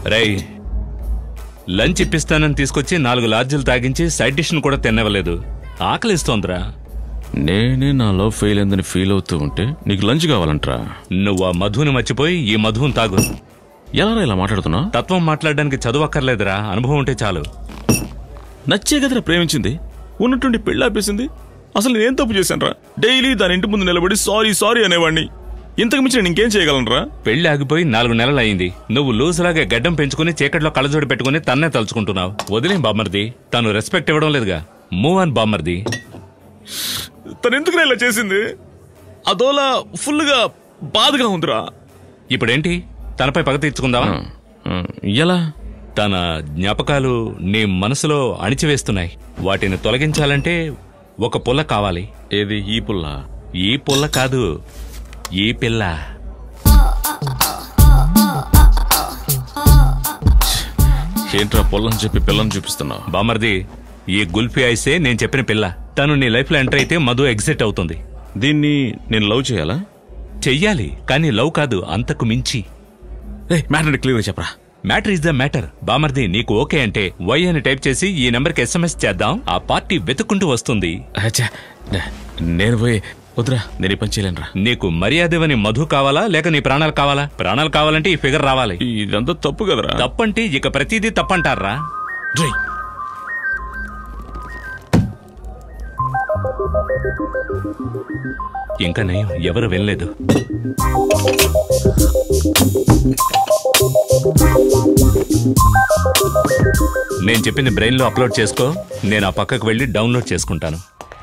రై lunch ఇప్పిస్తానని తీసుకొచ్చి నాలుగు లార్జీలు తాగించి side డిష్ను కూడా తినవలేదు ఆకలిస్తోందిరా నేనే నా లవ్ ఫెయిల్ అయిందని ఫీల్ అవుతూ ఉంటే నీకు లంచ్ కావాలంట్రా నువ్వు ఆ మధుని మర్చిపోయి ఈ మధువుని తాగు ఎలా ఇలా మాట్లాడుతున్నా తత్వం మాట్లాడడానికి చదువు అక్కర్లేదురా అనుభవం ఉంటే చాలు నచ్చే కదరా ప్రేమించింది ఉన్నట్టుండి పెళ్లి ఆపేసింది అసలు నేనేం తప్పు చేశానురా డైలీ దాని ఇంటి ముందు నిలబడి సారీ సారీ అనేవాడిని ఇంతకు మించి నేను ఇంకేం చేయగలనురా పెళ్లి ఆగిపోయి నాలుగు నెలలు అయింది నువ్వు లూజులాగా గడ్డం పెంచుకుని చీకట్లో కళ్ళజోడు పెట్టుకుని తన్నే తలుచుకుంటున్నావు వదిలేం బామ్మర్ది తను రెస్పెక్ట్ ఇవ్వడం లేదుగా మూవ్ ఆన్ బామ్మర్ది తను ఎందుకు ఇలా చేసింది అదోలా ఫుల్గా బాధగా ఉందిరా ఇప్పుడేంటి తనపై పగ తీర్చుకుందావా ఎలా తన జ్ఞాపకాలు నీ మనసులో అణిచివేస్తున్నాయి వాటిని తొలగించాలంటే ఒక పుల్ల కావాలి ఏది ఈ పుల్ల ఈ పుల్ల కాదు ఈ పిల్ల ఏంట్రా పొల్లని చెప్పి పిల్లని చూపిస్తున్నావు బామర్ది ఈ గుల్ఫీ ఐసే నేను చెప్పిన పిల్ల తను నీ లైఫ్ లో ఎంటర్ అయితే మధు ఎగ్జిట్ అవుతుంది దీన్ని నేను లవ్ చేయాలా చెయ్యాలి కానీ లవ్ కాదు అంతకు మించి ఏ మ్యాటర్ క్లియర్ చెప్పరా మ్యాటర్ ఇస్ ద మ్యాటర్ బామర్ది నీకు ఓకే అంటే వై అని టైప్ చేసి ఈ నెంబర్కి ఎస్ఎంఎస్ చేద్దాం ఆ పార్టీ వెతుక్కుంటూ వస్తుంది అచ్చా, నే- నేను పోయి వద్దురా నేను ఈ పని చేయలేనురా నీకు మర్యాదవని మధు కావాలా లేక నీ ప్రాణాలు కావాలా ప్రాణాలు కావాలంటే ఈ ఫిగర్ రావాలి ఇదంతా తప్పు కదరా తప్పంటే ఇక ప్రతిదీ తప్పంటారా డ్రై. ఇంకా నయం ఎవరు వినలేదు నేను చెప్పింది బ్రెయిన్ లో అప్లోడ్ చేసుకో నేను ఆ పక్కకు వెళ్ళి డౌన్లోడ్ చేసుకుంటాను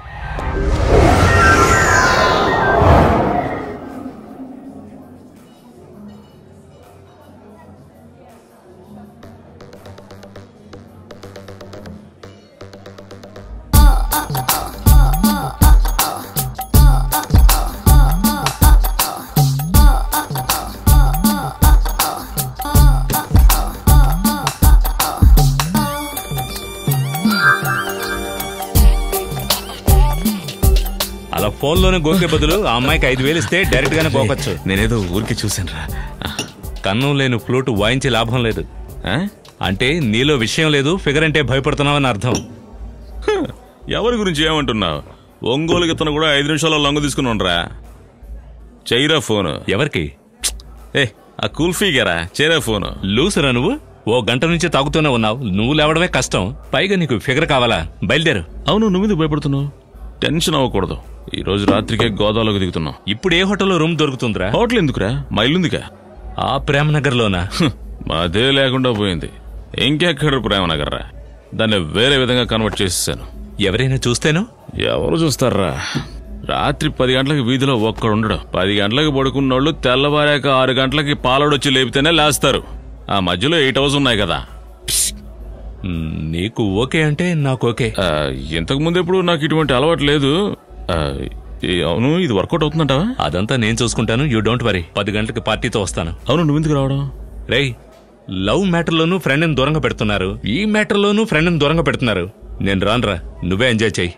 అలా ఫోన్లోనే గోకే బదులు ఆ అమ్మాయికి ఐదు వేలు ఇస్తే డైరెక్ట్ గానే గోకొచ్చు నేనేదో ఊరికి చూశానురా కన్నం లేని ఫ్లూట్ వాయించి లాభం లేదు ఆ? అంటే నీలో విషయం లేదు ఫిగర్ అంటే భయపడుతున్నావని అర్థం హ, ఎవరి గురించి ఏమంటున్నావు ఒంగోలు ఇతను కూడా ఐదు నిమిషాల్లో లొంగ తీసుకున్నారా చైరా ఫోను ఎవరికి ఏ ఆ కుల్ఫీ గరా చైరా ఫోను లూసురా నువ్వు ఓ గంట నుంచి తాగుతూనే ఉన్నావు నువ్వు లేవడమే కష్టం పైగా నీకు ఫిగర్ కావాలా బయలుదేరు అవును నువ్వు ఎందుకు భయపడుతున్నావు టెన్షన్ అవ్వకూడదు ఈ రోజు రాత్రికే గోదావరికి దిగుతున్నావు ఇప్పుడు ఏ హోటల్లో రూమ్ దొరుకుతుందిరా హోటల్ ఎందుకురా మా ఇల్లుందిగా ఆ ప్రేమనగర్ లోనా హ్, మాదే లేకుండా పోయింది ఇంకెక్కడ ప్రేమనగర్ రా దాన్ని వేరే విధంగా కన్వర్ట్ చేసేసాను ఎవరైనా చూస్తేనో ఎవరు చూస్తారా రాత్రి పది గంటలకు వీధిలో ఒక్కడు ఉండడు పది గంటలకు పడుకున్నోళ్ళు తెల్లవారాక ఆరు గంటలకి పాలడొచ్చి లేపితేనే లేస్తారు ఆ మధ్యలో ఎయిట్ అవర్స్ ఉన్నాయి కదా మ్, నీకు ఓకే అంటే నాకు ఓకే ఆ, ఇంతకు ముందు ఎప్పుడు నాకు ఇటువంటి అలవాటు లేదు ఆ, ఈ- అవును ఇది వర్కౌట్ అవుతుందంటావా అదంతా నేను చూసుకుంటాను యూ డోంట్ వరీ పది గంటలకు పార్టీతో వస్తాను అవును నువ్వు ఎందుకు రావడం రేయ్ లవ్ మ్యాటర్లోనూ ఫ్రెండ్ని దూరంగా పెడుతున్నారు ఈ మ్యాటర్లోనూ ఫ్రెండ్ని దూరంగా పెడుతున్నారు నేను రానురా నువ్వే ఎంజాయ్ చెయ్యి